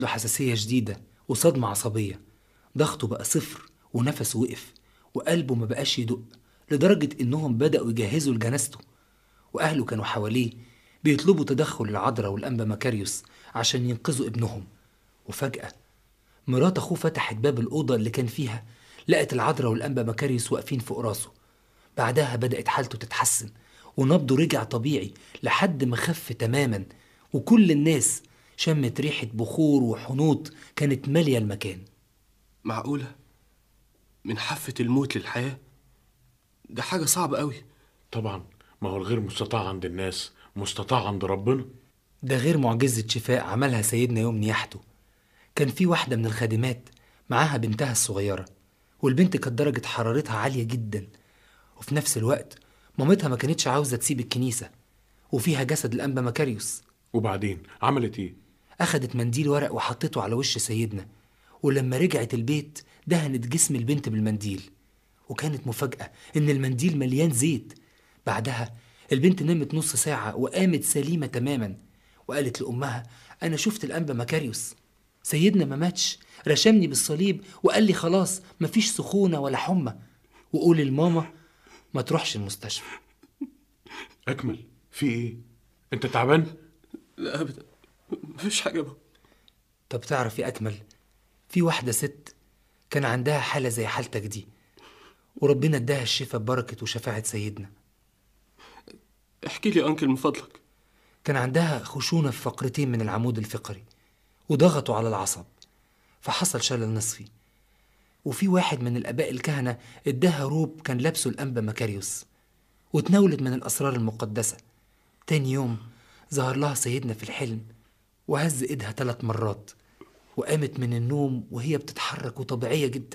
له حساسية شديدة وصدمة عصبية ضغطه بقى صفر ونفسه وقف وقلبه ما بقاش يدق لدرجة إنهم بدأوا يجهزوا لجنازته وأهله كانوا حواليه بيطلبوا تدخل العذراء والأنبا مكاريوس عشان ينقذوا ابنهم وفجأة مرات أخوه فتحت باب الأوضة اللي كان فيها لقت العذراء والأنبا مكاريوس واقفين فوق راسه بعدها بدأت حالته تتحسن ونبضه رجع طبيعي لحد ما خف تماما وكل الناس شمت ريحة بخور وحنوط كانت مالية المكان معقولة من حافة الموت للحياة ده حاجة صعبة قوي طبعا ما هو الغير مستطاع عند الناس مستطاع عند ربنا ده غير معجزة شفاء عملها سيدنا يوم نياحته كان في واحدة من الخادمات معاها بنتها الصغيرة والبنت كانت درجة حرارتها عالية جدا وفي نفس الوقت مامتها ما كانتش عاوزة تسيب الكنيسة وفيها جسد الأنبا مكاريوس وبعدين عملت ايه أخدت منديل ورق وحطته على وش سيدنا ولما رجعت البيت دهنت جسم البنت بالمنديل وكانت مفاجأة إن المنديل مليان زيت بعدها البنت نامت نص ساعة وقامت سليمة تماما وقالت لأمها أنا شفت الأنبا مكاريوس سيدنا ما ماتش رشمني بالصليب وقال لي خلاص مفيش سخونة ولا حمى وقول لماما ما تروحش المستشفى اكمل في ايه انت تعبان لا أبدا مفيش حاجة بقى. طب تعرف يا أكمل في واحدة ست كان عندها حالة زي حالتك دي وربنا اداها الشفاء ببركة وشفاعة سيدنا احكي لي أنكل من فضلك كان عندها خشونة في فقرتين من العمود الفقري وضغطوا على العصب فحصل شلل نصفي وفي واحد من الآباء الكهنة اداها روب كان لابسه الأنبا مكاريوس وتناولت من الأسرار المقدسة تاني يوم ظهر لها سيدنا في الحلم وهز إيدها ثلاث مرات وقامت من النوم وهي بتتحرك وطبيعية جدا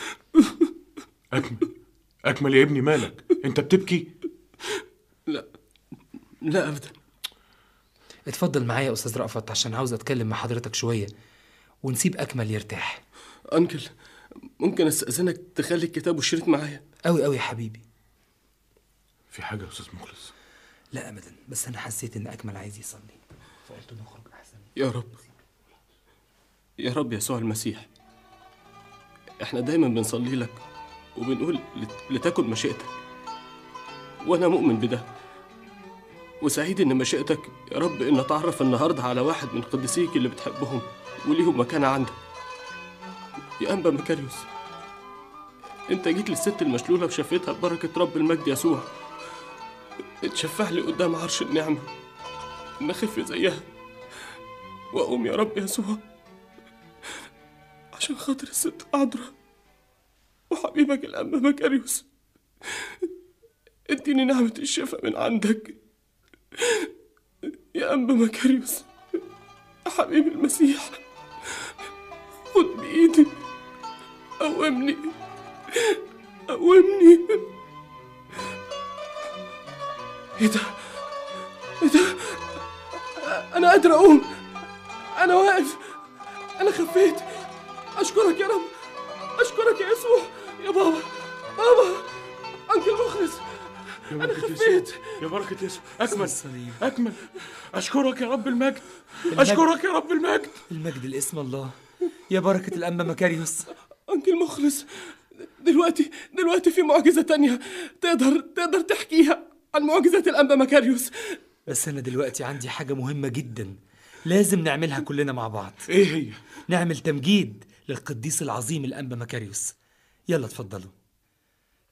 اكمل اكمل يا ابني مالك انت بتبكي لا لا أبدا اتفضل معايا يا أستاذ رأفت عشان عاوز أتكلم مع حضرتك شوية ونسيب أكمل يرتاح أنكل ممكن أستأذنك تخلي الكتاب والشريط معايا أوي أوي يا حبيبي في حاجه يا استاذ مخلص لا أبدا بس أنا حسيت إن أكمل عايز يصلي فقلت نخرج أحسن يا رب يا رب يسوع المسيح احنا دايما بنصلي لك وبنقول لت- لتكن مشيئتك وانا مؤمن بده وسعيد ان مشيئتك يا رب ان اتعرف النهارده على واحد من قديسيك اللي بتحبهم وليهم مكانه عندك يا انبا مكاريوس انت جيت للست المشلوله وشفتها ببركه رب المجد يسوع اتشفع لي قدام عرش النعمه ان اخف زيها واقوم يا رب يسوع عشان خاطر الست عذراء وحبيبك الأنبا مكاريوس اديني نعمة الشفاء من عندك يا أنبا مكاريوس يا حبيب المسيح خد بإيدي قومني قومني ايه ده ايه ده انا قادر اقوم انا واقف انا خفيت اشكرك يا رب اشكرك يا يسوع يا بابا بابا انكل مخلص يا أنا بركة خفيت. يسوع يا بركة يسوع أكمل الصليب. أكمل أشكرك يا رب المجد أشكرك يا رب المجد المجد لاسم الله يا بركة الأنبا مكاريوس انكل مخلص دلوقتي دلوقتي في معجزة تانية تقدر تقدر تحكيها عن معجزة الأنبا مكاريوس بس أنا دلوقتي عندي حاجة مهمة جدا لازم نعملها كلنا مع بعض إيه هي نعمل تمجيد للقديس العظيم الأنبا مكاريوس يلا اتفضلوا